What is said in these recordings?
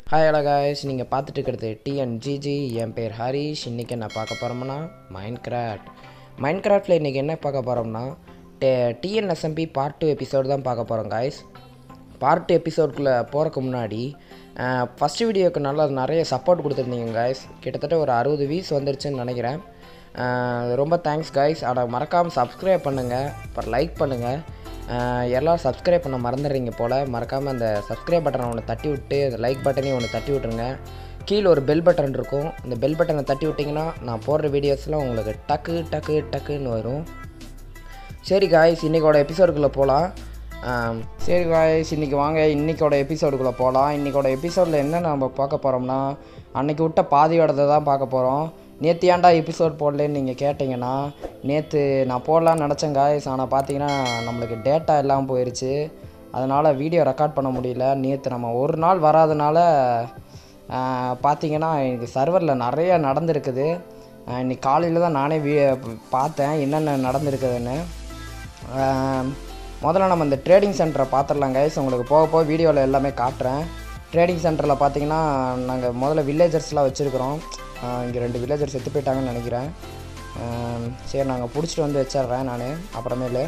Hi hello guys நீங்கள் பார்த்துட்டு இருக்கிறது டிஎன்ஜிஜி என் பேர் ஹரிஷ் இன்றைக்கி என்ன பார்க்க போகிறோம்னா மைண்ட் கிராஃப்ட் மைண்ட் கிராஃப்டில் இன்றைக்கி என்ன பார்க்க போகிறோம்னா டே டிஎன்எஸ்எம்பி பார்ட் டூ எபிசோடு தான் பார்க்க போகிறோம் காய்ஸ் பார்ட் டூ எபிசோடுக்குள்ளே போகிறக்கு முன்னாடி ஃபஸ்ட்டு வீடியோக்கு நல்லா நிறைய சப்போர்ட் கொடுத்துருந்தீங்க காய்ஸ் கிட்டத்தட்ட ஒரு அறுபது வீஸ் வந்துருச்சுன்னு நினைக்கிறேன் அஹ் ரொம்ப தேங்க்ஸ் காய்ஸ் ஆனால் மறக்காமல் சப்ஸ்கிரைப் பண்ணுங்கள் அப்புறம் லைக் பண்ணுங்கள் ஆஹ் எல்லோரும் சப்ஸ்கிரைப் பண்ண மறந்துடுறீங்க போல் மறக்காமல் அந்த சப்ஸ்கிரைப் பட்டனை ஒன்று தட்டி விட்டு அந்த லைக் பட்டனையும் ஒன்று தட்டி விட்ருங்க கீழே ஒரு பெல் பட்டன் இருக்கும் இந்த பெல் பட்டனை தட்டி விட்டிங்கன்னா நான் போடுற வீடியோஸ்லாம் உங்களுக்கு டக்கு டக்கு டக்குன்னு வரும் சரி காய்ஸ் இன்றைக்கோட எபிசோடுக்குள்ளே போகலாம் சரி காய்ஸ் இன்றைக்கி வாங்க இன்றைக்கோட எபிசோடுக்குள்ளே போகலாம் இன்றைக்கோட எபிசோடில் என்ன நம்ம பார்க்க போகிறோம்னா அன்னைக்கு விட்ட பாதியோடதை தான் பார்க்க போகிறோம் நேற்று ஏன்டா எபிசோட் போடலன்னு நீங்கள் கேட்டிங்கன்னா நேற்று நான் போடலான்னு நினச்சேன் காய்ஸ் ஆனால் பார்த்தீங்கன்னா நம்மளுக்கு டேட்டா எல்லாம் போயிடுச்சு அதனால் வீடியோ ரெக்கார்ட் பண்ண முடியல நேற்று நம்ம ஒரு நாள் வராதனால ஆஹ், பார்த்தீங்கன்னா எனக்கு சர்வரில் நிறைய நடந்திருக்குது ஆஹ், இன்னைக்கு காலையில் தான் நானே வீ பார்த்தேன் என்னென்ன நடந்திருக்குதுன்னு ஆம், முதல்ல நம்ம இந்த ட்ரேடிங் சென்டரை பார்த்துடலாம் கைஸ் உங்களுக்கு போக போக வீடியோவில் எல்லாமே காட்டுறேன் ட்ரேடிங் சென்டரில் பார்த்தீங்கன்னா நாங்கள் முதல்ல வில்லேஜர்ஸ்லாம் வச்சுருக்குறோம் இங்கே ரெண்டு வில்லேஜர் செத்து போயிட்டாங்கன்னு நினைக்கிறேன் ஆம், சரி நாங்கள் பிடிச்சிட்டு வந்து வச்சிடுறேன் நான் அப்புறமேலு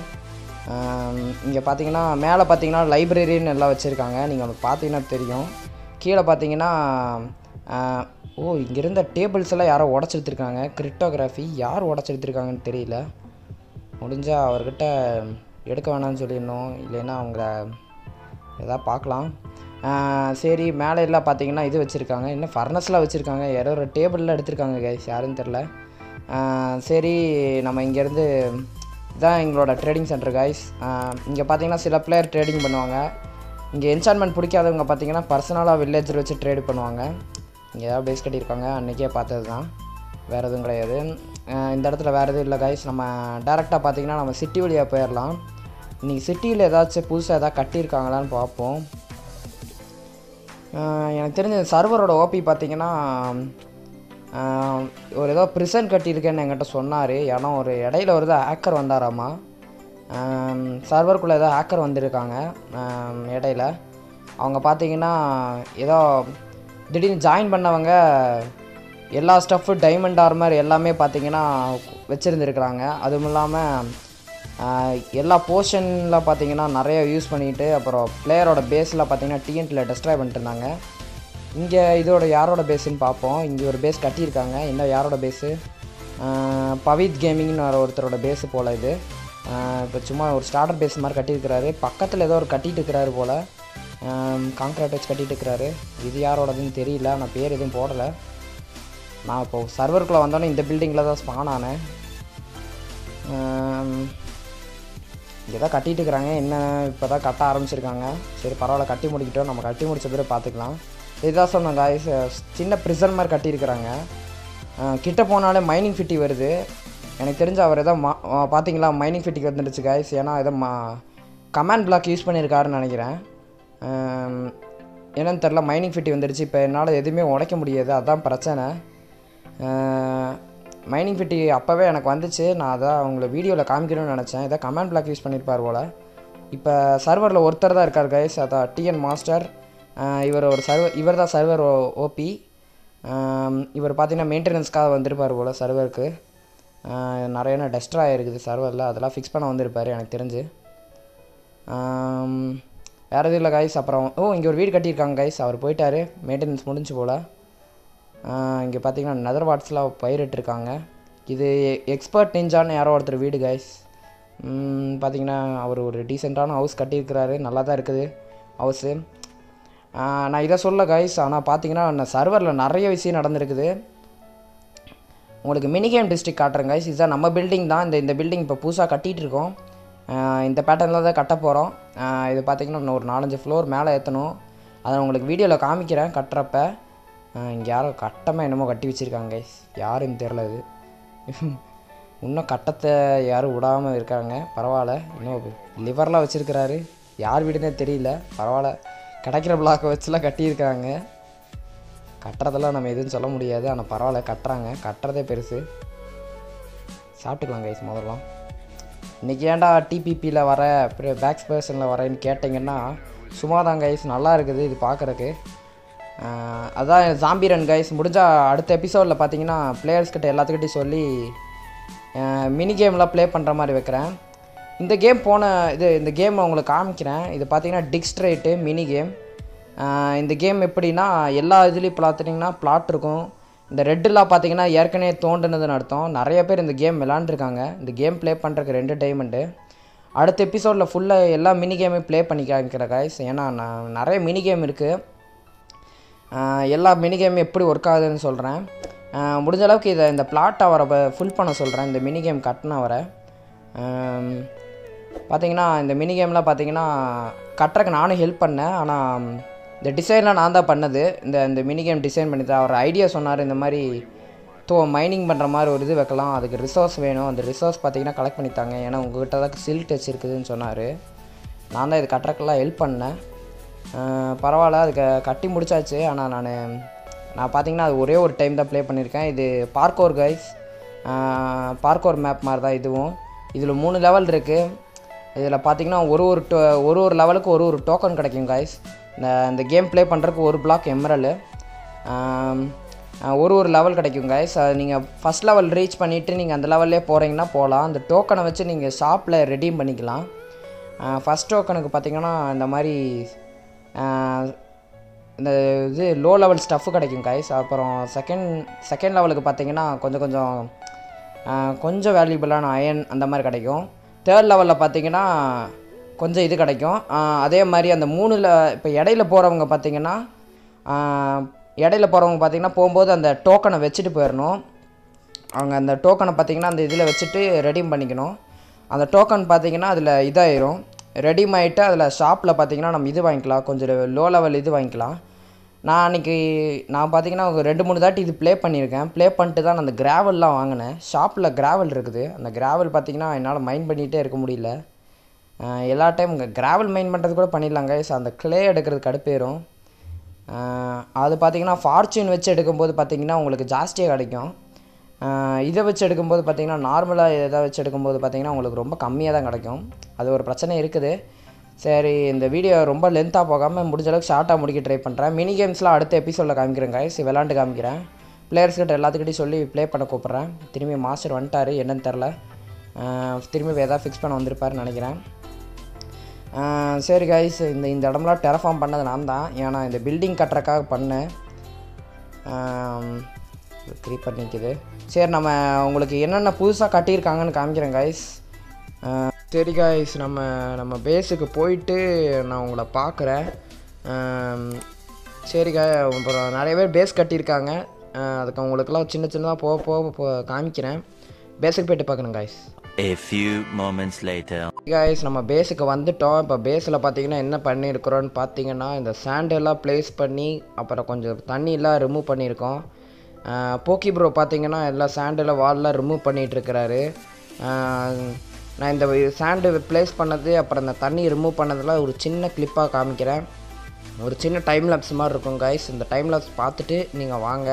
இங்கே பார்த்தீங்கன்னா மேலே பார்த்தீங்கன்னா லைப்ரரின்னு எல்லாம் வச்சுருக்காங்க நீங்கள் உங்களுக்கு பார்த்தீங்கன்னா தெரியும் கீழே பார்த்தீங்கன்னா ஆஹ், ஓ இங்கே இருந்த டேபிள்ஸ் எல்லாம் யாரோ உடச்செடுத்துருக்காங்க கிரிப்டோகிராஃபி யார் உடச்செடுத்துருக்காங்கன்னு தெரியல முடிஞ்சால் அவர்கிட்ட எடுக்க வேணாம்னு சொல்லிடணும் இல்லைன்னா அவங்க எதாவது பார்க்கலாம் ஆஹ் சரி மேலே எல்லாம் பார்த்தீங்கன்னா இது வச்சுருக்காங்க இன்னும் ஃபர்னஸ்லாம் வச்சுருக்காங்க யாரோ ஒரு டேபிளில் எடுத்திருக்காங்க கைஸ் யாருன்னு தெரில ஆஹ் சரி நம்ம இங்கேருந்து இதான் எங்களோட ட்ரேடிங் சென்டர் கைஸ் இங்கே பார்த்தீங்கன்னா சில பிளேயர் ட்ரேடிங் பண்ணுவாங்க இங்கே என்சான்மெண்ட் பிடிக்காதவங்க பார்த்தீங்கன்னா பர்சனலாக வில்லேஜர் வச்சு ட்ரேட் பண்ணுவாங்க இங்கே ஏதாவது பேஸ் கட்டியிருக்காங்க அன்றைக்கே பார்த்தது தான் வேறு எதுவும் கிடையாது அஹ் இந்த இடத்துல வேறு எதுவும் இல்லை கைஸ் நம்ம டேரெக்டாக பார்த்தீங்கன்னா நம்ம சிட்டி வழியாக போயிடலாம் இன்றைக்கி சிட்டியில் ஏதாச்சும் புதுசாக எதாவது கட்டியிருக்காங்களான்னு பார்ப்போம் அஹ் எனக்கு தெரிஞ்ச சர்வரோட ஓபி பார்த்தீங்கன்னா அஹ் ஒரு ஏதோ ப்ரிசன் கட்டியிருக்கேன்னு என்கிட்ட சொன்னார் ஏன்னா ஒரு இடையில ஒரு தான் ஹேக்கர் வந்தாராமா சர்வருக்குள்ளே ஏதோ ஹேக்கர் வந்திருக்காங்க அஹ் இடையில அவங்க பார்த்தீங்கன்னா ஏதோ திடீர்னு ஜாயின் பண்ணவங்க எல்லா ஸ்டஃப்பு டைமண்ட் ஆர்மர் எல்லாமே பார்த்தீங்கன்னா வச்சுருந்துருக்குறாங்க அதுவும் இல்லாமல் எல்லா போர்ஷனில் பார்த்தீங்கன்னா நிறைய யூஸ் பண்ணிட்டு அப்புறம் பிளேயரோட பேஸில் பார்த்தீங்கன்னா டிஎன்டியில் டெஸ்ட்ராய் பண்ணிட்டு இருந்தாங்க இங்கே இதோட யாரோட பேஸுன்னு பார்ப்போம் இங்கே ஒரு பேஸ் கட்டியிருக்காங்க இன்னும் யாரோட பேஸு பவித் கேமிங்னு வர ஒருத்தரோட பேஸு போல் இது இப்போ சும்மா ஒரு ஸ்டார்டர் பேஸ் மாதிரி கட்டியிருக்கிறாரு பக்கத்தில் ஏதோ ஒரு கட்டிட்டு இருக்கிறாரு போல் கான்க்ரீட் வச்சு கட்டிட்டு இருக்கிறாரு இது யாரோடதுன்னு தெரியல நான் பேர் எதுவும் போடலை நான் இப்போது சர்வருக்குள்ளே வந்தோன்னே இந்த பில்டிங்கில் தான் ஸ்பான் ஆனேன் இங்கே தான் கட்டிட்டு இருக்கிறாங்க என்ன இப்போ தான் கட்ட ஆரம்பிச்சிருக்காங்க சரி பரவாயில்ல கட்டி முடிக்கிட்டோம் நம்ம கட்டி முடிச்ச பிறகு பார்த்துக்கலாம் இதுதான் சொன்னேன் guys சின்ன ப்ரிசன் மாதிரி கட்டியிருக்கிறாங்க அஹ் கிட்ட போனாலே மைனிங் ஃபிட்டி வருது எனக்கு தெரிஞ்ச அவர் எதோ மா அஹ் பார்த்தீங்களா மைனிங் ஃபிட்டிக்கு வந்துடுச்சு காய்ஸ் ஏன்னா எதோ மா கமாண்ட் பிளாக் யூஸ் பண்ணியிருக்காருன்னு நினைக்கிறேன் அஹ் என்னன்னு தெரில மைனிங் ஃபிட்டி வந்துடுச்சு இப்போ என்னால் எதுவுமே உடைக்க முடியாது அதான் பிரச்சனை மைனிங் ஃபிட்டி அப்போவே எனக்கு வந்துச்சு நான் அதான் உங்களை வீடியோவில் காமிக்கணும்னு நினச்சேன் இதை கமாண்ட் பிளாக் யூஸ் பண்ணியிருப்பார் போல் இப்போ சர்வரில் ஒருத்தர் தான் இருக்கார் கைஸ் அதான் டிஎன் மாஸ்டர் இவர் ஒரு சர்வர் இவர் தான் சர்வர் ஓபி இவர் பார்த்தீங்கன்னா மெயின்டெனன்ஸ்க்காக வந்திருப்பார் போல் சர்வருக்கு நிறைய டெஸ்ட்ரா இருக்குது சர்வரில் அதெல்லாம் ஃபிக்ஸ் பண்ண வந்திருப்பார் எனக்கு தெரிஞ்சு ஆம், வேறு எதுவும் இல்லை கைஸ் அப்புறம் ஓ இங்கே ஒரு வீடு கட்டியிருக்காங்க கைஸ் அவர் போயிட்டாரு மெயின்டெனன்ஸ் முடிஞ்சு போல் இங்கே பார்த்தீங்கன்னா நெதர் வாட்ஸ்லாம் பயிரிட்டிருக்காங்க இது எக்ஸ்பர்ட் நிஞ்சான்னு யாரோ ஒருத்தர் வீடு கைஸ் பார்த்தீங்கன்னா அவர் ஒரு டீசெண்டான ஹவுஸ் கட்டியிருக்கிறாரு நல்லா தான் இருக்குது ஹவுஸு நான் இதை சொல்ல கைஸ் ஆனால் பார்த்தீங்கன்னா சர்வரில் நிறைய விஷயம் நடந்திருக்குது உங்களுக்கு மினிகேம் டிஸ்ட்ரிக்ட் காட்டுறேன் கைஸ் இதுதான் நம்ம பில்டிங் தான் இந்த இந்த பில்டிங் இப்போ புதுசாக கட்டிகிட்டு இருக்கோம் ஆஹ் இந்த பேட்டர்னில் தான் கட்ட போகிறோம் இது பார்த்தீங்கன்னா இன்னும் ஒரு நாலஞ்சு ஃப்ளோர் மேலே ஏற்றணும் அதை உங்களுக்கு வீடியோவில் காமிக்கிறேன் கட்டுறப்ப இங்கே யாரோ கட்டமாக என்னமோ கட்டி வச்சுருக்காங்க கைஸ் யாருன்னு தெரில இது இன்னும் கட்டத்தை யாரும் விடாமல் இருக்காங்க பரவாயில்ல இன்னும் லிவர்லாம் வச்சுருக்கிறாரு யார் வீடுனே தெரியல பரவாயில்ல கிடைக்கிற பிளாக்கை வச்சுலாம் கட்டியிருக்காங்க கட்டுறதெல்லாம் நம்ம எதுவும் சொல்ல முடியாது ஆனால் பரவாயில்ல கட்டுறாங்க கட்டுறதே பெருசு சாப்பிட்டுக்கலாம் கைஸ் முதல்ல இன்றைக்கி ஏன்டா டிபிபியில் வர பேக்ஸ் பர்சனில் வரேன்னு கேட்டிங்கன்னா சும்மா தான் கைஸ் நல்லா இருக்குது இது பார்க்குறக்கு ஆஹ் அதான் ஜாம்பி ரன் கைஸ் முடிஞ்சால் அடுத்த எபிசோடில் பார்த்தீங்கன்னா பிளேயர்ஸ் கிட்ட எல்லாத்துக்கிட்டையும் சொல்லி மினி கேம்லாம் ப்ளே பண்ணுற மாதிரி வைக்கிறேன் இந்த கேம் போன இது இந்த கேம் உங்களுக்கு காமிக்கிறேன் இது பார்த்தீங்கன்னா டிக்ஸ்ட்ரேட்டு மினி கேம் இந்த கேம் எப்படின்னா எல்லா இதுலேயும் பார்த்துட்டிங்கன்னா பிளாட் இருக்கும் இந்த ரெட்டெலாம் பார்த்தீங்கன்னா ஏற்கனவே தோண்டுனதுன்னு அர்த்தம் நிறைய பேர் இந்த கேம் விளாண்டுருக்காங்க இந்த கேம் ப்ளே பண்ணுறதுக்கு ரெண்டு டைமண்டு அடுத்த எபிசோடில் ஃபுல்லாக எல்லா மினி கேமையும் ப்ளே பண்ணி காமிக்கிறேன் கைஸ் ஏன்னா நான் நிறைய மினி கேம் இருக்குது ஆஹ் எல்லா மினி கேம் எப்படி ஒர்க் ஆகுதுன்னு சொல்கிறேன் முடிஞ்ச அளவுக்கு இதை இந்த பிளாட் அவரை ஃபுல் பண்ண சொல்கிறேன் இந்த மினி கேம் கட்டின அவரை பார்த்தீங்கன்னா இந்த மினி கேம்லாம் பார்த்தீங்கன்னா கட்டுறக்கு நானும் ஹெல்ப் பண்ணேன் ஆனால் இந்த டிசைன்லாம் நான் தான் பண்ணது இந்த இந்த மினி கேம் டிசைன் பண்ணி தான் அவர் ஐடியா சொன்னார் இந்த மாதிரி தோ மைனிங் பண்ணுற மாதிரி ஒரு இது வைக்கலாம் அதுக்கு ரிசோர்ஸ் வேணும் அந்த ரிசோர்ஸ் பார்த்தீங்கன்னா கலெக்ட் பண்ணித்தாங்க ஏன்னா உங்ககிட்ட தான் சில் டச் இருக்குதுன்னு சொன்னார் நான் தான் இது கட்டுறக்கெல்லாம் ஹெல்ப் பண்ணேன் அஹ் பரவாயில்ல அதுக்கு கட்டி முடிச்சாச்சு ஆனால் நான் நான் பார்த்தீங்கன்னா அது ஒரே ஒரு டைம் தான் ப்ளே பண்ணியிருக்கேன் இது பார்க்கோர் கைஸ் பார்க்கோர் மேப் மாதிரி தான் இதுவும் இதில் மூணு லெவல் இருக்குது இதில் பார்த்தீங்கன்னா ஒரு ஒரு டோ ஒரு ஒரு லெவலுக்கு ஒரு ஒரு டோக்கன் கிடைக்கும் கைஸ் இந்த இந்த கேம் ப்ளே பண்ணுறதுக்கு ஒரு பிளாக் எம்ரல் ஒரு ஒரு லெவல் கிடைக்கும் கைஸ் அது நீங்கள் ஃபஸ்ட் லெவல் ரீச் பண்ணிவிட்டு நீங்கள் அந்த லெவல்லே போகிறீங்கன்னா போகலாம் அந்த டோக்கனை வச்சு நீங்கள் ஷாப்பில் ரெடீம் பண்ணிக்கலாம் ஃபஸ்ட் டோக்கனுக்கு பார்த்தீங்கன்னா இந்த மாதிரி ஆஹ், இந்த இது லோ லெவல் ஸ்டஃப்பு கிடைக்கும் கைஸ் அப்புறம் செகண்ட் செகண்ட் லெவலுக்கு பார்த்தீங்கன்னா கொஞ்சம் கொஞ்சம் ஆஹ், கொஞ்சம் வேல்யூபிளான அயன் அந்த மாதிரி கிடைக்கும் தேர்ட் லெவலில் பார்த்தீங்கன்னா கொஞ்சம் இது கிடைக்கும் ஆஹ், அதே மாதிரி அந்த மூணில் இப்போ இடையில போகிறவங்க பார்த்தீங்கன்னா ஆஹ், இடையில போகிறவங்க பார்த்தீங்கன்னா போகும்போது அந்த டோக்கனை வச்சுட்டு போயிடணும் அவங்க அந்த டோக்கனை பார்த்தீங்கன்னா அந்த இதில் வச்சுட்டு ரெடீம் பண்ணிக்கணும் அந்த டோக்கன் பார்த்தீங்கன்னா அதில் இதாயிரும் ரெடீம் ஆகிட்டு அதில் ஷாப்பில் பார்த்தீங்கன்னா நம்ம இது வாங்கிக்கலாம் கொஞ்சம் லோ லெவல் இது வாங்கிக்கலாம் நான் அன்றைக்கி நான் பார்த்தீங்கன்னா ஒரு ரெண்டு மூணு தாட்டி இது ப்ளே பண்ணியிருக்கேன் ப்ளே பண்ணிட்டு தான் நான் அந்த கிராவல்லாம் வாங்கினேன் ஷாப்பில் கிராவல் இருக்குது அந்த கிராவல் பார்த்தீங்கன்னா என்னால் மைண்ட் பண்ணிகிட்டே இருக்க முடியல அஹ் எல்லா டைம் கிராவல் மைண்ட் பண்ணுறது கூட பண்ணிடலாங்க ஸோ அந்த க்ளே எடுக்கிறது கடுப்பேறும் ஆஹ் அது பார்த்தீங்கன்னா ஃபார்ச்சூன் வச்சு எடுக்கும்போது பார்த்தீங்கன்னா உங்களுக்கு ஜாஸ்தியாக கிடைக்கும் ஆஹ் இதை வச்சு எடுக்கும்போது பார்த்தீங்கன்னா நார்மலாக எதை வச்சு எடுக்கும்போது பார்த்தீங்கன்னா உங்களுக்கு ரொம்ப கம்மியாக தான் கிடைக்கும் அது ஒரு பிரச்சனை இருக்குது சரி இந்த வீடியோ ரொம்ப லென்த்தாக போகாமல் முடிஞ்ச அளவுக்கு ஷார்ட்டாக முடிக்க ட்ரை பண்ணுறேன் மினி கேம்ஸ்லாம் அடுத்த எபிசோடில் காமிக்கிறேன் guys விளாண்டு காமிக்கிறேன் பிளேயர்ஸ் கிட்ட எல்லாத்துக்கிட்டையும் சொல்லி ப்ளே பண்ண கூப்பிட்றேன் திரும்பி மாஸ்டர் வந்துட்டார் என்னன்னு தெரில திரும்பி எதாவது ஃபிக்ஸ் பண்ண வந்திருப்பாருன்னு நினைக்கிறேன் ஆஹ் சரி கைஸ் இந்த இந்த இடம்லாம் டெரஃபார்ம் பண்ணது நான் தான் ஏன்னா இந்த பில்டிங் கட்டுறக்காக பண்ணேன் க்ரீப்பர் நிற்கிது சரி நம்ம உங்களுக்கு என்னென்ன புதுசாக கட்டியிருக்காங்கன்னு காமிக்கிறேன் கைஸ் சரி கைஸ் நம்ம நம்ம பேஸுக்கு போயிட்டு நான் உங்களை பார்க்குறேன் சரி கா அப்புறம் நிறைய பேர் பேஸ் கட்டியிருக்காங்க ஆஹ் அதுக்கு உங்களுக்கெல்லாம் சின்ன சின்னதாக போக போக போ காமிக்கிறேன் பேஸுக்கு போயிட்டு பார்க்கணும் guys A few moments later. Guys நம்ம பேஸுக்கு வந்துட்டோம் இப்போ பேஸில் பார்த்தீங்கன்னா என்ன பண்ணியிருக்கிறோன்னு பார்த்தீங்கன்னா இந்த சாண்டெல்லாம் ப்ளேஸ் பண்ணி அப்புறம் கொஞ்சம் தண்ணியெல்லாம் ரிமூவ் பண்ணியிருக்கோம் போக்கி ப்ரோ பார்த்தீங்கன்னா எல்லாம் சாண்டெல்லாம் வால்லாம் ரிமூவ் பண்ணிகிட்ருக்கிறாரு நான் இந்த சாண்டு ப்ளேஸ் பண்ணது அப்புறம் இந்த தண்ணி ரிமூவ் பண்ணதெல்லாம் ஒரு சின்ன கிளிப்பாக காமிக்கிறேன் ஒரு சின்ன டைம் லேப்ஸ் மாதிரி இருக்கும் கைஸ் இந்த டைம் லேப்ஸ் பார்த்துட்டு நீங்கள் வாங்க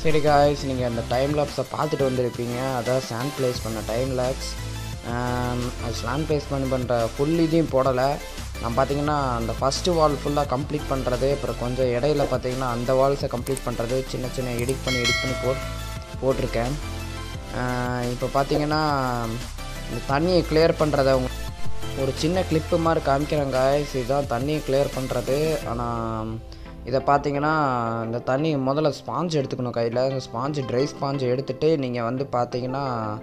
சரி காய்ஸ் நீங்கள் அந்த டைம் லேப்ஸை பார்த்துட்டு வந்திருப்பீங்க அதான் சாண்ட் ப்ளேஸ் பண்ண டைம் லேப்ஸ் அது சாண்ட் ப்ளேஸ் பண்ணி பண்ணுற ஃபுல் இதையும் போடலை நான் பார்த்தீங்கன்னா அந்த ஃபஸ்ட்டு வால் ஃபுல்லாக கம்ப்ளீட் பண்ணுறது அப்புறம் கொஞ்சம் இடையில பார்த்தீங்கன்னா அந்த வால்ஸை கம்ப்ளீட் பண்ணுறது சின்ன சின்ன எடிட் பண்ணி எடிட் பண்ணி போட் போட்டிருக்கேன் இப்போ பார்த்தீங்கன்னா இந்த தண்ணியை கிளியர் பண்ணுறத ஒரு சின்ன கிளிப்பு மாதிரி காமிக்கிறேன் காய்ஸ் இதுதான் தண்ணியை கிளியர் பண்ணுறது ஆனால் இதை பார்த்தீங்கன்னா இந்த தண்ணி முதல்ல ஸ்பாஞ்ச் எடுத்துக்கணும் கையில் இந்த ஸ்பாஞ்சு ட்ரை ஸ்பாஞ்சு எடுத்துகிட்டு நீங்கள் வந்து பார்த்தீங்கன்னா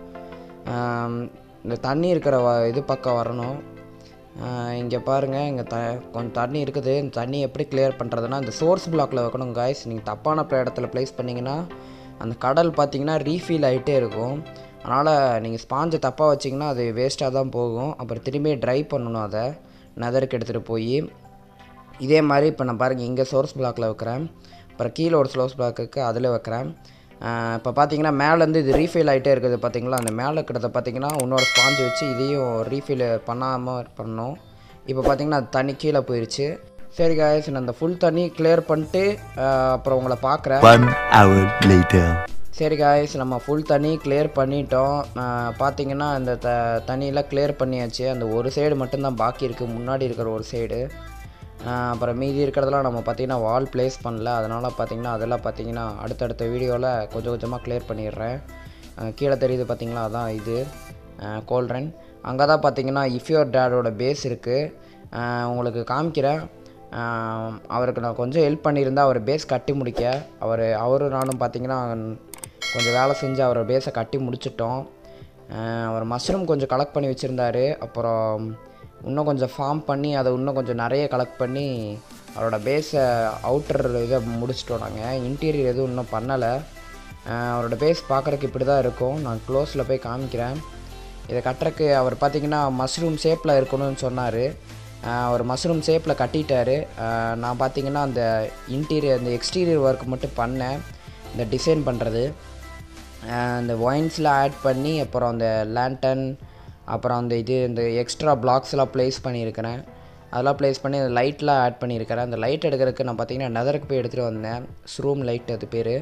ஆம், இந்த தண்ணி இருக்கிற வ இது பக்கம் வரணும் இங்கே பாருங்கள் இங்கே த கொஞ்சம் தண்ணி இருக்குது இந்த தண்ணி எப்படி கிளியர் பண்ணுறதுன்னா இந்த சோர்ஸ் பிளாக்ல வைக்கணும் காய்ஸ் நீங்கள் தப்பான pla- இடத்துல ப்ளேஸ் பண்ணிங்கன்னா அந்த கடல் பார்த்தீங்கன்னா ரீஃபில் ஆகிட்டே இருக்கும் அதனால் நீங்கள் ஸ்பாஞ்சை தப்பாக வச்சிங்கன்னா அது வேஸ்ட்டாக தான் போகும் அப்புறம் திரும்பி ட்ரை பண்ணணும் அதை நெதருக்கு எடுத்துகிட்டு போய் இதே மாதிரி இப்போ நான் பாருங்கள் இங்கே சோர்ஸ் பிளாக்ல வைக்கிறேன் அப்புறம் கீழே ஒரு சோர்ஸ் பிளாக் இருக்குது அதில் வைக்கிறேன் இப்போ பார்த்தீங்கன்னா மேலேருந்து இது ரீஃபில் ஆகிட்டே இருக்குது பார்த்தீங்களா அந்த மேலே இருக்கிறத பார்த்தீங்கன்னா இன்னொரு ஸ்பாஞ்சு வச்சு இதையும் ரீஃபில் பண்ணாமல் பண்ணோம் இப்போ பார்த்தீங்கன்னா அது தண்ணி கீழே போயிடுச்சு சரி காய்ஸ் நான் அந்த ஃபுல் தண்ணி கிளியர் பண்ணிட்டு ஆஹ், அப்புறம் உங்களை பார்க்குறேன் One hour later. சரி காய்ஸ் நம்ம ஃபுல் தண்ணி கிளியர் பண்ணிட்டோம் ஆஹ் பார்த்தீங்கன்னா இந்த த தண்ணியெல்லாம் கிளியர் பண்ணியாச்சு அந்த ஒரு சைடு மட்டும்தான் பாக்கி இருக்குது முன்னாடி இருக்கிற ஒரு சைடு அப்புறம் மீதி இருக்கிறதெல்லாம் நம்ம பார்த்தீங்கன்னா வால் ப்ளேஸ் பண்ணல அதனால் பார்த்தீங்கன்னா அதெல்லாம் பார்த்தீங்கன்னா அடுத்தடுத்த வீடியோவில் கொஞ்சம் கொஞ்சமாக கிளியர் பண்ணிடுறேன் ஆஹ் கீழே தெரியுது பார்த்தீங்களா அதான் இது கோல்ட்ரன் அங்கே தான் பார்த்தீங்கன்னா இஃப்யோர் டேடோட பேஸ் இருக்குது உங்களுக்கு காமிக்கிறேன் ஆஹ் அவருக்கு நான் கொஞ்சம் ஹெல்ப் பண்ணியிருந்தேன் அவர் பேஸ் கட்டி முடிக்க அவர் அவரும் நானும் பார்த்தீங்கன்னா கொஞ்சம் வேலை செஞ்சு அவர் பேஸை கட்டி முடிச்சிட்டோம் ஆஹ் அவர் மஷ்ரூம் கொஞ்சம் கலெக்ட் பண்ணி வச்சுருந்தாரு அப்புறம் இன்னும் கொஞ்சம் ஃபார்ம் பண்ணி அதை இன்னும் கொஞ்சம் நிறைய கலெக்ட் பண்ணி அவரோட பேஸை அவுட்டர் இதை முடிச்சிட்டோம் நாங்கள் இன்டீரியர் எதுவும் இன்னும் பண்ணலை அவரோட பேஸ் பார்க்குறக்கு இப்படி தான் இருக்கும் நான் க்ளோஸில் போய் காமிக்கிறேன் இதை கட்டுறக்கு அவர் பார்த்தீங்கன்னா மஷ்ரூம் ஷேப்பில் இருக்கணும்னு சொன்னார் அவர் மஷ்ரூம் ஷேப்பில் கட்டிட்டாரு ஆஹ் நான் பார்த்தீங்கன்னா அந்த இன்டீரியர் அந்த எக்ஸ்டீரியர் ஒர்க் மட்டும் பண்ணேன் இந்த டிசைன் பண்ணுறது அந்த ஒயின்ஸில் ஆட் பண்ணி அப்புறம் அந்த லேண்டன் அப்புறம் அந்த இது இந்த எக்ஸ்ட்ரா பிளாக்ஸ்லாம் ப்ளேஸ் பண்ணியிருக்கிறேன் அதெல்லாம் ப்ளேஸ் பண்ணி அந்த லைட்லாம் ஆட் பண்ணியிருக்கிறேன் அந்த லைட் எடுக்கிறதுக்கு நான் பார்த்தீங்கன்னா நெதருக்கு போய் எடுத்துகிட்டு வந்தேன் ஸ்ரூம் லைட் அது பேர்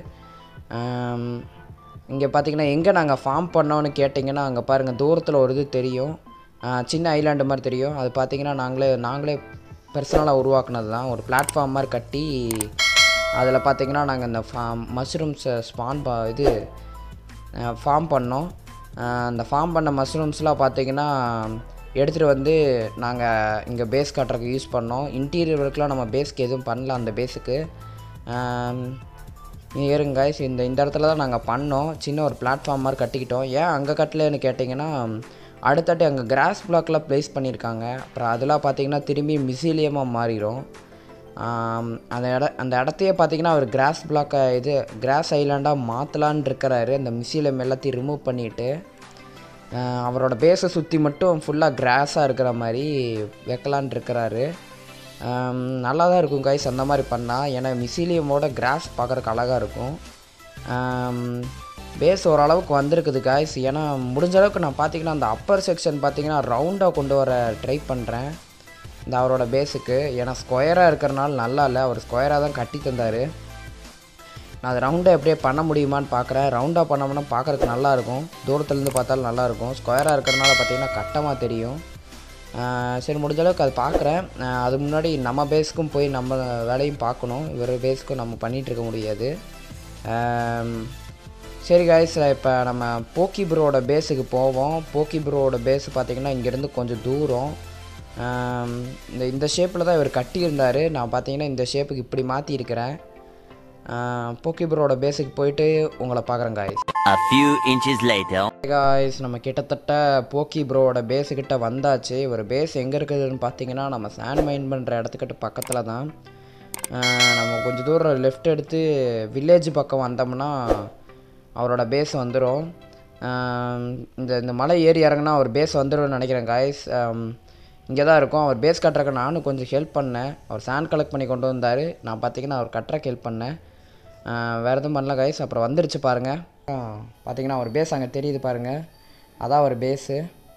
இங்கே பார்த்தீங்கன்னா எங்கே நாங்கள் ஃபார்ம் பண்ணோன்னு கேட்டிங்கன்னா அங்கே பாருங்கள் தூரத்தில் ஒரு இது தெரியும் ஆஹ் சின்ன ஐலாண்டு மாதிரி தெரியும் அது பார்த்தீங்கன்னா நாங்களே நாங்களே பர்சனலாக உருவாக்குனது தான் ஒரு பிளாட்ஃபார்ம் மாதிரி கட்டி அதில் பார்த்தீங்கன்னா நாங்கள் இந்த ஃபார்ம் மஷ்ரூம்ஸை ஸ்பான் பா இது ஃபார்ம் பண்ணோம் அஹ் அந்த ஃபார்ம் பண்ண மஷ்ரூம்ஸ்லாம் பார்த்தீங்கன்னா எடுத்துகிட்டு வந்து நாங்கள் இங்கே பேஸ் கட்டுறதுக்கு யூஸ் பண்ணோம் இன்டீரியர் ஒர்க்லாம் நம்ம பேஸ்க்கு எதுவும் பண்ணல அந்த பேஸுக்கு ஏறுங்க guys இந்த இந்த இடத்துல தான் நாங்கள் பண்ணோம் சின்ன ஒரு பிளாட்ஃபார்ம் மாதிரி கட்டிக்கிட்டோம் ஏன் அங்கே கட்டலன்னு கேட்டிங்கன்னா அடுத்தட்டு அங்கே கிராஸ் பிளாக்லாம் ப்ளேஸ் பண்ணியிருக்காங்க அப்புறம் அதெல்லாம் பார்த்தீங்கன்னா திரும்பி மிசிலியமாக மாறிடும் ஆம், அந்த இட அந்த இடத்தையே பார்த்தீங்கன்னா அவர் கிராஸ் பிளாக்கை இது கிராஸ் ஐலாண்டாக மாற்றலான்னு இருக்கிறாரு அந்த மிசிலியம் எல்லாத்தையும் ரிமூவ் பண்ணிவிட்டு அவரோட பேஸை சுற்றி மட்டும் ஃபுல்லாக கிராஸாக இருக்கிற மாதிரி வைக்கலான் இருக்கிறாரு ஆம், நல்லா தான் இருக்கும் கைஸ் அந்த மாதிரி பண்ணால் ஏன்னா மிசிலியமோட கிராஸ் பார்க்குறக்கு அழகாக இருக்கும் பேஸ் ஓரளவுக்கு வந்திருக்குது காய்ஸ் ஏன்னா முடிஞ்ச அளவுக்கு நான் பார்த்தீங்கன்னா அந்த அப்பர் செக்ஷன் பார்த்தீங்கன்னா ரவுண்டாக கொண்டு வர ட்ரை பண்ணுறேன் இந்த அவரோட பேஸுக்கு ஏன்னா ஸ்கொயராக இருக்கிறனால நல்லா இல்லை அவர் ஸ்கொயராக தான் கட்டி தந்தார் நான் அது ரவுண்டாக எப்படியே பண்ண முடியுமான்னு பார்க்குறேன் ரவுண்டாக பண்ணோம்னா பார்க்குறதுக்கு நல்லாயிருக்கும் தூரத்துலேருந்து பார்த்தாலும் நல்லாயிருக்கும் ஸ்கொயராக இருக்கிறனால பார்த்தீங்கன்னா கட்டமாக தெரியும் ஆஹ் சரி முடிஞ்ச அளவுக்கு அது பார்க்குறேன் ஆஹ் அது முன்னாடி நம்ம பேஸுக்கும் போய் நம்ம வேலையும் பார்க்கணும் இவர் பேஸுக்கும் நம்ம பண்ணிகிட்டு இருக்க முடியாது ஆம், சரி காய்ஸ் இப்போ நம்ம போக்கி ப்ரோவோட பேஸுக்கு போவோம் போக்கி ப்ரோவோட பேஸ் பார்த்திங்கன்னா இங்கேருந்து கொஞ்சம் தூரம் ஆம், இந்த இந்த ஷேப்பில் தான் இவர் கட்டியிருந்தார் நான் பார்த்தீங்கன்னா இந்த ஷேப்புக்கு இப்படி மாற்றிருக்கிறேன் போக்கி ப்ரோவோட பேஸுக்கு போயிட்டு உங்களை பார்க்குறேன் guys A few inches later. Guys நம்ம கிட்டத்தட்ட போக்கி ப்ரோவோட பேஸுக்கிட்ட வந்தாச்சு ஒரு பேஸ் எங்கே இருக்குதுன்னு பார்த்தீங்கன்னா நம்ம சாண்ட் மைன் பண்ணுற இடத்துக்கிட்ட பக்கத்தில் தான் ஆஹ் நம்ம கொஞ்சம் தூரம் லெஃப்ட் எடுத்து வில்லேஜ் பக்கம் வந்தோம்னா அவரோட பேஸ் வந்துடும் இந்த இந்த மலை ஏறி இறங்குனா அவர் பேஸ் வந்துடும்னு நினைக்கிறேன் காய்ஸ் இங்கே தான் இருக்கும் அவர் பேஸ் கட்டுறக்கு நானும் கொஞ்சம் ஹெல்ப் பண்ணேன் அவர் சாண்ட் கலெக்ட் பண்ணி கொண்டு வந்தார் நான் பார்த்தீங்கன்னா அவர் கட்டுறக்கு ஹெல்ப் பண்ணேன் வேறு எதுவும் பண்ணல கைஸ் அப்புறம் வந்துருச்சு பாருங்கள் பார்த்தீங்கன்னா ஒரு பேஸ் அங்கே தெரியுது பாருங்கள் அதான் ஒரு பேஸு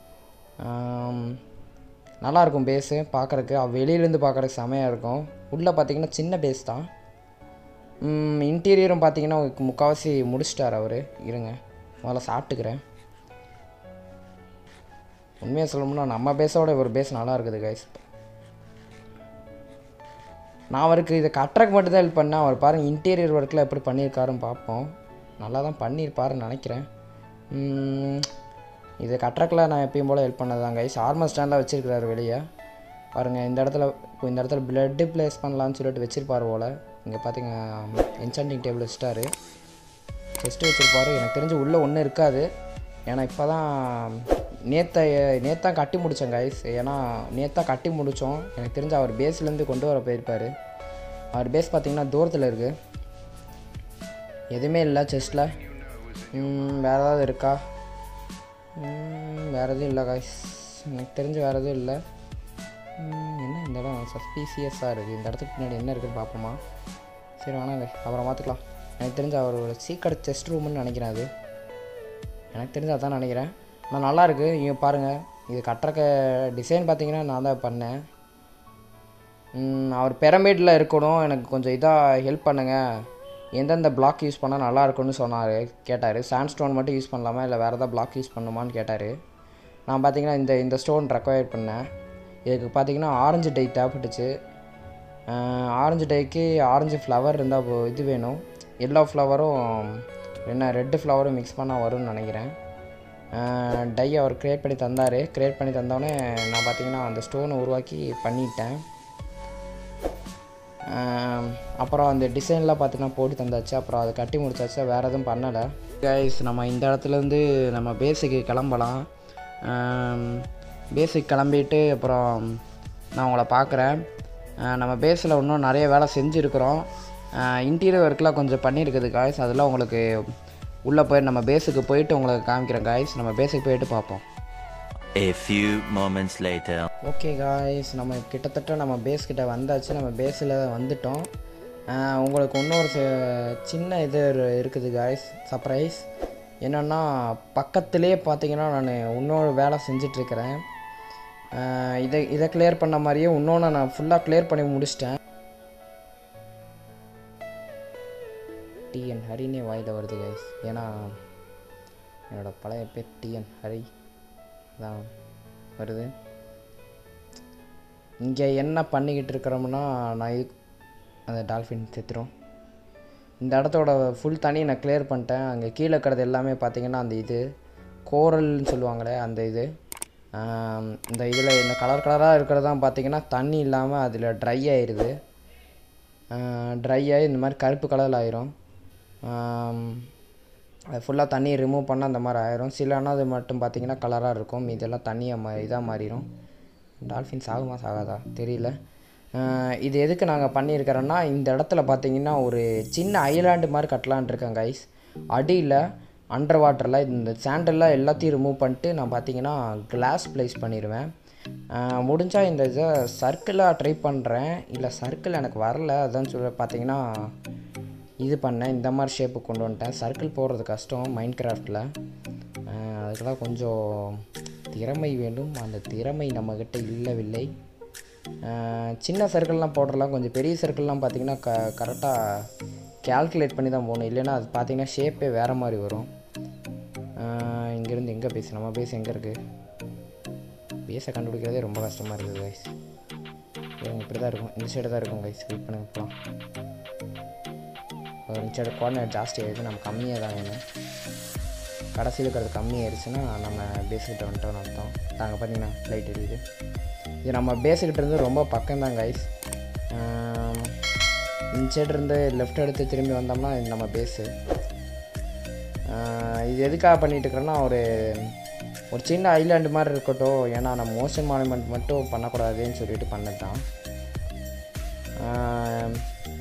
நல்லாயிருக்கும் பேஸு பார்க்குறக்கு வெளியிலேருந்து பார்க்குறக்கு செமையாக இருக்கும் உள்ளே பார்த்தீங்கன்னா சின்ன பேஸ் தான் இன்டீரியரும் பார்த்தீங்கன்னா முக்கால்வாசி முடிச்சிட்டார் அவர் இருங்க முதல்ல சாப்பிட்டுக்கிறேன் உண்மையாக சொல்லணும்னா நம்ம பேஸோட ஒரு பேஸ் நல்லா இருக்குது கைஸ் நான் அவருக்கு இதை கட்டுறக்கு மட்டும் தான் ஹெல்ப் பண்ணேன் அவர் பாருங்கள் இன்டீரியர் ஒர்க்கில் எப்படி பண்ணியிருக்காருன்னு பார்ப்போம் நல்லா தான் பண்ணியிருப்பாருன்னு நினைக்கிறேன் உம், இது கட்டுறக்கில் நான் எப்பயும் போல் ஹெல்ப் பண்ணதான் கைஸ் ஆர்மர் ஸ்டாண்டில் வச்சுருக்கிறாரு வெளியே பாருங்கள் இந்த இடத்துல இப்போ இந்த இடத்துல பிளட்டு ப்ளேஸ் பண்ணலான்னு சொல்லிட்டு வச்சிருப்பாரு போல் இங்கே பார்த்தீங்க என்சாண்டிங் டேபிள் வச்சிட்டாரு செஸ்ட்டு வச்சுருப்பாரு எனக்கு தெரிஞ்சு உள்ளே ஒன்றும் இருக்காது ஏன்னா இப்போ தான் நேற்ற நேத்தான் கட்டி முடித்தேன் கைஸ் ஏன்னா நேத்தான் கட்டி முடித்தோம் எனக்கு தெரிஞ்சு அவர் பேஸ்லேருந்து கொண்டு வர போயிருப்பார் அவர் பேஸ் பார்த்தீங்கன்னா தூரத்தில் இருக்குது எதுவுமே இல்லை செஸ்ட்டில் வேறு ஏதாவது இருக்கா ம், வேறு எதுவும் இல்லை கைஸ் எனக்கு தெரிஞ்சு வேறு எதுவும் இல்லை ம், என்ன இந்த இடம் சஸ்பீசியஸாக இருக்குது இந்த இடத்துக்கு பின்னாடி என்ன இருக்குன்னு பார்ப்போமா சரி வேணாங்க அப்புறம் பார்த்துக்கலாம் எனக்கு தெரிஞ்ச அவரோட சீக்கிரம் செஸ்ட் ரூம்னு நினைக்கிறேன் அது எனக்கு தெரிஞ்சு அதான் நினைக்கிறேன் ஆனால் நல்லா இருக்கு இங்கே பாருங்கள் இது கட்டுறக்க டிசைன் பார்த்தீங்கன்னா நான் தான் பண்ணேன் ம், அவர் பிரமிடில் இருக்கணும் எனக்கு கொஞ்சம் இதாக ஹெல்ப் பண்ணுங்கள் எந்தெந்த பிளாக் யூஸ் பண்ணால் நல்லா இருக்கும்னு சொன்னார் கேட்டார் சாண்ட் ஸ்டோன் மட்டும் யூஸ் பண்ணலாமா இல்லை வேறு ஏதாவது பிளாக் யூஸ் பண்ணுமான்னு கேட்டார் நான் பார்த்தீங்கன்னா இந்த இந்த ஸ்டோன் ரெக்வயர் பண்ணேன் இதுக்கு பார்த்தீங்கன்னா ஆரஞ்சு டை தேவைப்பட்டுச்சு ஆரஞ்சு டைக்கு ஆரஞ்சு ஃப்ளவர் இருந்தால் இது வேணும் எல்லோ ஃப்ளவரும் என்ன ரெட்டு ஃப்ளவரும் மிக்ஸ் பண்ணால் வரும்னு நினைக்கிறேன் டை அவர் க்ரியேட் பண்ணி தந்தார் க்ரியேட் பண்ணி தந்தோடனே நான் பார்த்தீங்கன்னா அந்த ஸ்டோனை உருவாக்கி பண்ணிட்டேன் ஆம், அப்புறம் அந்த டிசைன்லாம் பார்த்தீங்கன்னா போட்டு தந்தாச்சு அப்புறம் அதை கட்டி முடிச்சாச்சு வேறு எதுவும் பண்ணலை கைஸ் நம்ம இந்த இடத்துலேருந்து நம்ம பேஸுக்கு கிளம்பலாம் பேஸுக்கு கிளம்பிட்டு அப்புறம் நான் உங்களை பார்க்குறேன் நம்ம பேஸில் இன்னும் நிறைய வேலை செஞ்சுருக்குறோம் இன்டீரியர் ஒர்க்லாம் கொஞ்சம் பண்ணியிருக்குது காய்ஸ் அதெல்லாம் உங்களுக்கு உள்ளே போய் நம்ம பேஸுக்கு போயிட்டு உங்களுக்கு காமிக்கிறேன் காய்ஸ் நம்ம பேஸுக்கு போயிட்டு பார்ப்போம் A few moments later. Okay guys நம்ம கிட்டத்தட்ட நம்ம பேஸ் கிட்ட வந்தாச்சு நம்ம பேஸில் வந்துட்டோம் ஆஹ் உங்களுக்கு இன்னொரு சி- சின்ன இது இரு- இருக்குது காய்ஸ் சர்ப்ரைஸ் என்னென்னா பக்கத்துலேயே பார்த்தீங்கன்னா நான் இன்னொரு வேலை செஞ்சிட்ருக்கிறேன் இதை இதை கிளியர் பண்ண மாதிரியே இன்னொன்று நான் ஃபுல்லாக கிளியர் பண்ணி முடிச்சிட்டேன் டிஎன் ஹரினே வாயில் வருது கைஸ் ஏன்னா என்னோட பழைய பேர் டிஎன் ஹரி தான் வருது இங்கே என்ன பண்ணிக்கிட்டு இருக்கிறோம்னா நான் இது அந்த டால்ஃபின் செத்துரும் இந்த இடத்தோட ஃபுல் தண்ணி நான் கிளியர் பண்ணிட்டேன் அங்கே கீழே இருக்கிறது எல்லாமே பார்த்தீங்கன்னா அந்த இது கோரல்னு சொல்லுவாங்களே அந்த இது ஆம், இந்த இதில் இந்த கலர் கலராக இருக்கிறது தான் பார்த்தீங்கன்னா தண்ணி இல்லாமல் அதில் ட்ரை ஆயிடுது ட்ரை ஆகி இந்த மாதிரி கருப்பு கலரில் ஆயிரும் ஆம், அது ஃபுல்லாக தண்ணி ரிமூவ் பண்ணால் அந்த மாதிரி ஆயிரும் சிலனா அது மட்டும் பார்த்தீங்கன்னா கலராக இருக்கும் இதெல்லாம் தண்ணியை மா இதாக மாறிடும் டால்ஃபின் சாகுமா சாகாதா தெரியல ஆஹ் இது எதுக்கு நாங்கள் பண்ணியிருக்கிறோன்னா இந்த இடத்துல பார்த்தீங்கன்னா ஒரு சின்ன ஐலாண்டு மாதிரி கட்டலான் இருக்கேன் கைஸ் அடியில் அண்டர் வாட்டரில் இந்த சாண்டல்லாம் எல்லாத்தையும் ரிமூவ் பண்ணிட்டு நான் பார்த்தீங்கன்னா கிளாஸ் ப்ளேஸ் பண்ணிடுவேன் முடிஞ்சால் இந்த இதை சர்க்கிளாக ட்ரை பண்ணுறேன் இல்லை சர்க்கிள் எனக்கு வரல அதான் சொல்ல பார்த்தீங்கன்னா இது பண்ணேன் இந்த மாதிரி ஷேப்பு கொண்டு வந்துட்டேன் சர்க்கிள் போடுறது கஷ்டம் மைண்ட் கிராஃப்டில் அதுக்கெல்லாம் கொஞ்சம் திறமை வேண்டும் அந்த திறமை நம்மக்கிட்ட இல்லவில்லை ஆஹ் சின்ன சர்க்கிள்லாம் போடுறலாம் கொஞ்சம் பெரிய சர்க்கிள்லாம் பார்த்தீங்கன்னா க கரெக்டாக கேல்குலேட் பண்ணி தான் போகணும் இல்லைன்னா அது பார்த்தீங்கன்னா ஷேப்பே வேறு மாதிரி வரும் ஆஹ் இங்கேருந்து எங்கே பேசு நம்ம பேஸ் எங்கே இருக்குது பேஸை கண்டுபிடிக்கிறதே ரொம்ப கஷ்டமாக இருக்குது கைஸ் இப்படி தான் இருக்கும் இந்த சைடு தான் இருக்கும் கைஸ் வெயிட் பண்ணுங்க போகலாம் ஒரு நிமிஷம் கோஆர்டினேட் ஜாஸ்தி ஆகிடுது நம்ம கம்மியாக தான் வேணும் கடைசியில் இருக்கிறது கம்மியாயிருச்சுன்னா நம்ம பேஸுக்கிட்ட வந்துட்டோம்னு அர்த்தம் நாங்கள் பார்த்தீங்கன்னா லைட் எரியுது இது நம்ம பேஸுக்கிட்ட இருந்து ரொம்ப பக்கம் தான் கைஸ் இந்த சைடு இருந்து லெஃப்ட் எடுத்து திரும்பி வந்தோம்னா இது நம்ம பேஸு இது எதுக்காக பண்ணிட்டு இருக்கிறேன்னா ஒரு ஒரு சின்ன ஐலாண்டு மாதிரி இருக்கட்டும் ஏன்னா நம்ம மோஷன் மானுமெண்ட் மட்டும் பண்ணக்கூடாதுன்னு சொல்லிட்டு பண்ணது தான் ஆஹ்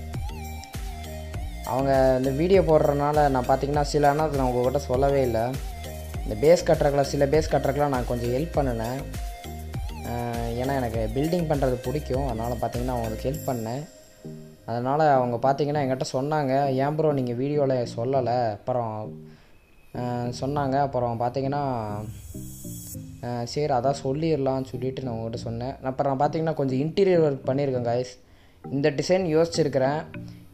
அவங்க இந்த வீடியோ போடுறதுனால நான் பார்த்தீங்கன்னா சில ஆனால் அது நான் உங்கள்கிட்ட சொல்லவே இல்லை இந்த பேஸ் கட்டுறக்கெல்லாம் சில பேஸ் கட்டுறக்கெல்லாம் நான் கொஞ்சம் ஹெல்ப் பண்ணினேன் ஆஹ் ஏன்னா எனக்கு பில்டிங் பண்ணுறது பிடிக்கும் அதனால் பார்த்தீங்கன்னா அவங்களுக்கு ஹெல்ப் பண்ணேன் அதனால் அவங்க பார்த்தீங்கன்னா என்கிட்ட சொன்னாங்க ஏன் ப்ரோ நீங்கள் வீடியோவில் சொல்லலை அப்புறம் ஆஹ் சொன்னாங்க அப்புறம் பார்த்தீங்கன்னா ஆஹ் சரி அதான் சொல்லிடலாம்னு சொல்லிட்டு நான் உங்கள்கிட்ட சொன்னேன் அப்புறம் நான் பார்த்தீங்கன்னா கொஞ்சம் இன்டீரியர் ஒர்க் பண்ணியிருக்கேன் கைஸ் இந்த டிசைன் யோசிச்சிருக்கிறேன்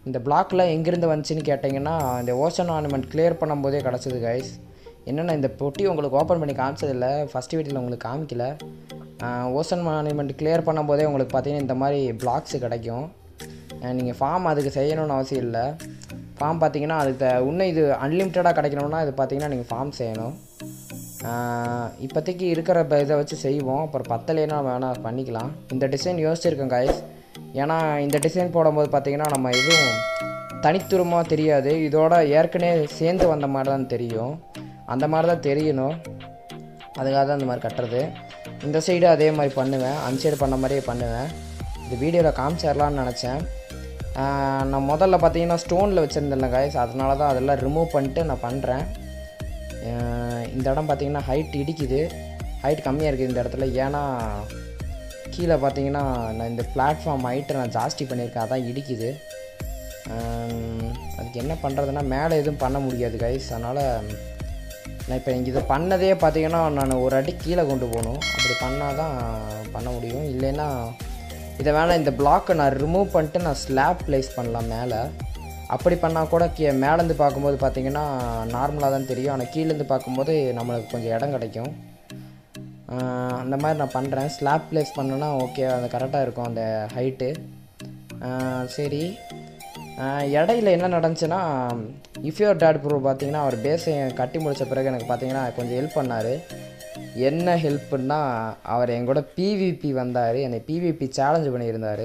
இந்த பிளாக்லாம் எங்கேருந்து வந்துச்சுன்னு கேட்டிங்கன்னா இந்த ஓஷன் ஆர்னமெண்ட் கிளியர் பண்ணும்போதே கிடச்சிது கைஸ் என்னென்னா இந்த பொட்டி உங்களுக்கு ஓப்பன் பண்ணி காமிச்சதில்ல ஃபஸ்ட் வீட்டில் உங்களுக்கு காமிக்கல ஓஷன் ஆர்னமெண்ட் கிளியர் பண்ணும்போதே உங்களுக்கு பார்த்தீங்கன்னா இந்த மாதிரி பிளாக்ஸ் கிடைக்கும் நீங்கள் ஃபார்ம் அதுக்கு செய்யணும்னு அவசியம் இல்லை ஃபார்ம் பார்த்தீங்கன்னா அதுக்கு த- இன்னும் இது அன்லிமிட்டடாக கிடைக்கணும்னா இது பார்த்தீங்கன்னா நீங்கள் ஃபார்ம் செய்யணும் ஆஹ் இப்போதைக்கு இருக்கிற ப- இதை வச்சு செய்வோம் அப்புறம் பத்தலைன்னா வேணால் பண்ணிக்கலாம் இந்த டிசைன் யோசிச்சிருக்கேன் காய்ஸ் ஏன்னா இந்த டிசைன் போடும்போது பார்த்தீங்கன்னா நம்ம எதுவும் தனித்துவமாக தெரியாது இதோட ஏற்கனவே சேர்ந்து வந்த மாதிரி தான் தெரியும் அந்த மாதிரி தான் தெரியணும் அதுக்காக தான் இந்த மாதிரி கட்டுறது இந்த சைடு அதே மாதிரி பண்ணுவேன் அந்த சைடு பண்ண மாதிரியே பண்ணுவேன் இது வீடியோவில் காமிச்சிடலான்னு நினச்சேன் ஆஹ் நான் முதல்ல பார்த்தீங்கன்னா ஸ்டோனில் வச்சுருந்தேன் காய்ஸ் அதனால தான் அதெல்லாம் ரிமூவ் பண்ணிட்டு நான் பண்ணுறேன் அஹ் இந்த இடம் பார்த்தீங்கன்னா ஹைட் இடிக்குது ஹைட் கம்மியாக இருக்குது இந்த இடத்துல ஏன்னா கீழே பார்த்தீங்கன்னா நான் இந்த பிளாட்ஃபார்ம் ஹைட்டை நான் ஜாஸ்தி பண்ணியிருக்கேன் அதான் இடிக்குது அஹ் அதுக்கு என்ன பண்ணுறதுன்னா மேலே எதுவும் பண்ண முடியாது கைஸ் அதனால் நான் இப்போ இங்கே இதை பண்ணதே பார்த்தீங்கன்னா நான் ஒரு அடி கீழே கொண்டு போகணும் அப்படி பண்ணால் தான் பண்ண முடியும் இல்லைன்னா இதை வேணால் இந்த பிளாக்கை நான் ரிமூவ் பண்ணிட்டு நான் ஸ்லாப் ப்ளேஸ் பண்ணலாம் மேலே அப்படி பண்ணால் கூட கீ மேலேருந்து பார்க்கும்போது பார்த்தீங்கன்னா நார்மலாக தான் தெரியும் ஆனால் கீழேருந்து பார்க்கும்போது நம்மளுக்கு கொஞ்சம் இடம் கிடைக்கும் ஆஹ் அந்த மாதிரி நான் பண்ணுறேன் ஸ்லாப் ப்ளேஸ் பண்ணேன்னா ஓகே அது கரெக்டாக இருக்கும் அந்த ஹைட்டு சரி ஆஹ் இடையில என்ன நடந்துச்சுன்னா இஃப் யோர் டேட் ப்ரோ பார்த்தீங்கன்னா அவர் பேஸை கட்டி முடிச்ச பிறகு எனக்கு பார்த்தீங்கன்னா கொஞ்சம் ஹெல்ப் பண்ணார் என்ன ஹெல்ப்புன்னா அவர் என் கூட பிவிபி வந்தார் என்னை பிவிபி சேலஞ்சு பண்ணியிருந்தார்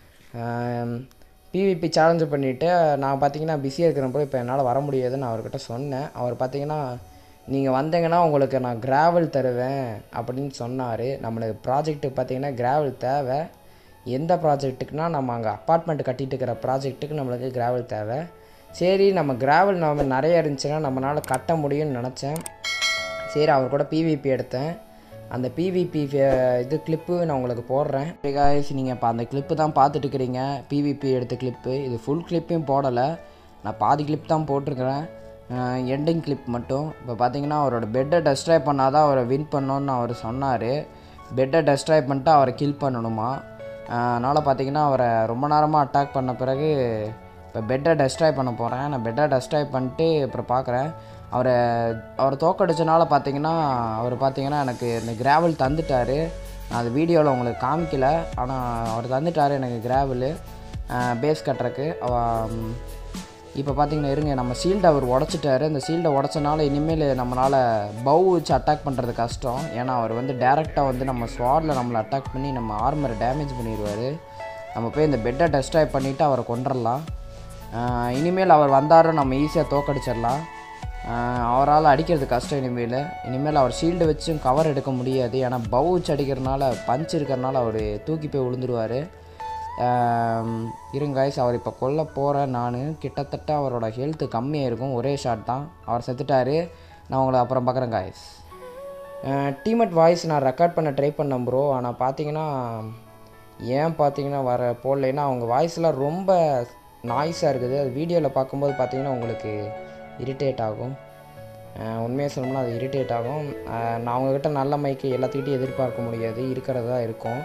பிவிபி சேலஞ்சு பண்ணிவிட்டு நான் பார்த்தீங்கன்னா பிஸியாக இருக்கிறப்போ இப்போ என்னால் வர முடியாதுன்னு அவர்கிட்ட சொன்னேன் அவர் பார்த்தீங்கன்னா நீங்கள் வந்தீங்கன்னா உங்களுக்கு நான் கிராவல் தருவேன் அப்படின்னு சொன்னார் நம்மளுக்கு ப்ராஜெக்ட்டுக்கு பார்த்தீங்கன்னா கிராவல் தேவை எந்த ப்ராஜெக்ட்டுக்குனா நம்ம அங்கே அப்பார்ட்மெண்ட் கட்டிட்டு இருக்கிற ப்ராஜெக்ட்டுக்கு நம்மளுக்கு கிராவல் தேவை சரி நம்ம கிராவல் நம்ம நிறைய இருந்துச்சுன்னா நம்மளால் கட்ட முடியும்னு நினச்சேன் சரி அவர் கூட பிவிபி எடுத்தேன் அந்த பிவிபி இது கிளிப்பு நான் உங்களுக்கு போடுறேன் காய்ஸ் நீங்கள் இப்போ அந்த கிளிப்பு தான் பார்த்துட்டு இருக்கிறீங்க பிவிபி எடுத்த கிளிப்பு இது ஃபுல் கிளிப்பையும் போடலை நான் பாதி கிளிப் தான் போட்டிருக்கிறேன் எண்டிங் கிளிப் மட்டும் இப்போ பார்த்தீங்கன்னா அவரோட பெட்டை டெஸ்ட்ராய் பண்ணால் தான் அவரை வின் பண்ணோன்னு அவர் சொன்னார் பெட்டை டெஸ்ட்ராய் பண்ணிட்டு அவரை கில் பண்ணணுமா அதனால் பார்த்தீங்கன்னா அவரை ரொம்ப நேரமாக அட்டாக் பண்ண பிறகு இப்போ பெட்டை டெஸ்ட்ராய் பண்ண போகிறேன் நான் பெட்டை டெஸ்ட்ராய் பண்ணிட்டு அப்புறம் பார்க்குறேன் அவரை அவர் தோக்கடிச்சனால பார்த்தீங்கன்னா அவர் பார்த்தீங்கன்னா எனக்கு இந்த கிராவல் தந்துட்டார் நான் அது வீடியோவில் உங்களுக்கு காமிக்கல ஆனால் அவர் தந்துட்டார் எனக்கு கிராவலு பேஸ் கட்டுறக்கு அவ இப்போ பார்த்தீங்கன்னா இருங்க நம்ம சீல்டை அவர் உடச்சிட்டாரு அந்த சீல்டை உடச்சனால இனிமேல் நம்மளால் பவு வச்சு அட்டாக் பண்ணுறது கஷ்டம் ஏன்னா அவர் வந்து டேரெக்டாக வந்து நம்ம ஸ்வாடில் நம்மளை அட்டாக் பண்ணி நம்ம ஆர்மரை டேமேஜ் பண்ணிடுவார் நம்ம போய் இந்த பெட்டை டெஸ்ட்ராய் பண்ணிவிட்டு அவரை கொண்டுடலாம் ஆஹ் இனிமேல் அவர் வந்தாரும் நம்ம ஈஸியாக தோக்கடிச்சிடலாம் ஆஹ் அவரால் அடிக்கிறது கஷ்டம் இனிமேல் இனிமேல் அவர் ஷீல்டு வச்சும் கவர் எடுக்க முடியாது ஏன்னா பவு வச்சு அடிக்கிறனால பஞ்ச் இருக்கிறனால அவர் தூக்கி போய் விழுந்துருவார் இருங்க guys அவர் இப்போ கொல்ல போகிறேன் நான் கிட்டத்தட்ட அவரோட ஹெல்த்து கம்மியாக இருக்கும் ஒரே ஷாட் தான் அவர் செத்துட்டாரு நான் உங்களை அப்புறம் பார்க்குறேன் காய்ஸ் டீமட் வாய்ஸ் நான் ரெக்கார்ட் பண்ண ட்ரை பண்ணேன் ப்ரோ ஆனால் பார்த்தீங்கன்னா ஏன் பார்த்தீங்கன்னா வர போடலைன்னா அவங்க வாய்ஸ்லாம் ரொம்ப நாய்ஸாக இருக்குது அது வீடியோவில் பார்க்கும்போது பார்த்தீங்கன்னா உங்களுக்கு இரிட்டேட் ஆகும் உண்மையாக சொல்லணும்னா அது இரிட்டேட் ஆகும் அஹ் நான் அவங்கக்கிட்ட நல்ல மைக்கு எல்லாத்துக்கிட்டையும் எதிர்பார்க்க முடியாது இருக்கிறது தான் இருக்கும்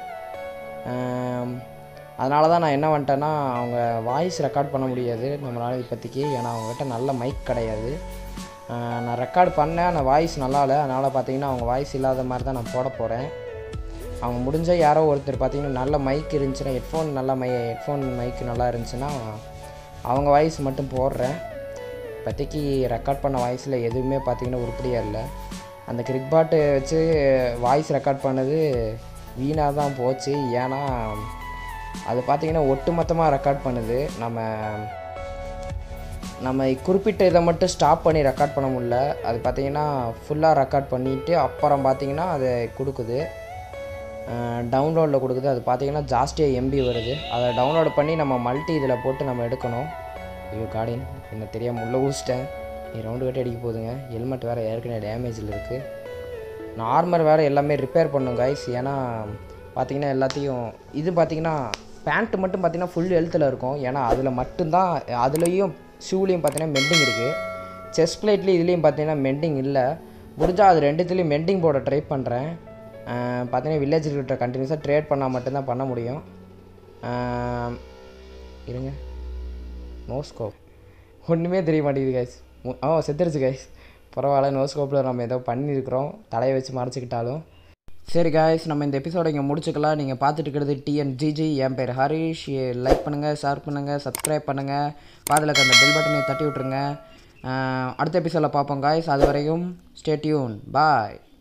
அதனால தான் நான் என்ன பண்ணிட்டேன்னா அவங்க வாய்ஸ் ரெக்கார்ட் பண்ண முடியாது நம்மளால் இப்போதைக்கு ஏன்னா அவங்ககிட்ட நல்ல மைக் கிடையாது அஹ் நான் ரெக்கார்ட் பண்ணேன் ஆனால் வாய்ஸ் நல்லா இல்லை அதனால் பார்த்தீங்கன்னா அவங்க வாய்ஸ் இல்லாத மாதிரி தான் நான் போட போகிறேன் அவங்க முடிஞ்ச யாரோ ஒருத்தர் பார்த்தீங்கன்னா நல்ல மைக் இருந்துச்சுன்னா ஹெட்ஃபோன் நல்ல மை ஹெட்ஃபோன் மைக் நல்லா இருந்துச்சுன்னா அவங்க வாய்ஸ் மட்டும் போடுறேன் இப்போதைக்கு ரெக்கார்ட் பண்ண வாய்ஸில் எதுவுமே பார்த்தீங்கன்னா உருப்படியாக இல்லை அந்த கிரிக்பாட்டு வச்சு வாய்ஸ் ரெக்கார்ட் பண்ணது வீணாக தான் போச்சு ஏன்னா அது பார்த்தீங்கன்னா ஒட்டுமொத்தமாக ரெக்கார்ட் பண்ணுது நம்ம நம்ம குறிப்பிட்ட இதை மட்டும் ஸ்டாப் பண்ணி ரெக்கார்ட் பண்ண முடியல அது பார்த்தீங்கன்னா ஃபுல்லாக ரெக்கார்ட் பண்ணிவிட்டு அப்புறம் பார்த்தீங்கன்னா அது கொடுக்குது டவுன்லோடில் கொடுக்குது அது பார்த்தீங்கன்னா ஜாஸ்தியாக எம்பி வருது அதை டவுன்லோட் பண்ணி நம்ம மல்டி இதில் போட்டு நம்ம எடுக்கணும் ஐயோ கார்டின் என்ன தெரியாமல் உள்ளே ஊசிட்டேன் நீ ரவுண்டு கட்டி அடிக்க போகுதுங்க ஹெல்மெட் வேறு ஏற்கனவே டேமேஜில் இருக்குது நான் ஆர்மர் வேறு எல்லாமே ரிப்பேர் பண்ணும் கைஸ் ஏன்னா பார்த்தீங்கன்னா எல்லாத்தையும் இது பார்த்தீங்கன்னா பேண்ட்டு மட்டும் பார்த்தீங்கன்னா ஃபுல் ஹெல்த்தில் இருக்கும் ஏன்னா அதில் மட்டும்தான் அதுலேயும் ஷூலேயும் பார்த்தீங்கன்னா மெண்டிங் இருக்குது செஸ்ட் பிளேட்லேயும் இதுலேயும் பார்த்தீங்கன்னா மெண்டிங் இல்லை முடிஞ்சால் அது ரெண்டுத்துலேயும் மெண்டிங் போட ட்ரை பண்ணுறேன் பார்த்தீங்கன்னா வில்லேஜ் கிட்ட கண்டினியூஸாக ட்ரேட் பண்ணால் மட்டும்தான் பண்ண முடியும் ஆஹ் இருங்க நோ ஸ்கோப் ஒன்றுமே தெரிய மாட்டேங்குது கைஸ் ஆ செத்துருச்சு கைஸ் பரவாயில்ல நோ ஸ்கோப்பில் நம்ம ஏதோ பண்ணியிருக்கிறோம் தலையை வச்சு மறைச்சிக்கிட்டாலும் சரி காய்ஸ் நம்ம இந்த எபிசோட இங்கே முடிச்சுக்கலாம் நீங்கள் பார்த்துட்டு இருக்கிறது டிஎன்ஜிஜி என் பேர் ஹரிஷ் லைக் பண்ணுங்கள் ஷேர் பண்ணுங்கள் சப்ஸ்கிரைப் பண்ணுங்கள் பாதில் அந்த பெல் பட்டனை தட்டி விட்ருங்க அஹ் அடுத்த எபிசோடில் பார்ப்போம் காய்ஸ் அது வரையும் ஸ்டே டியூன் பாய்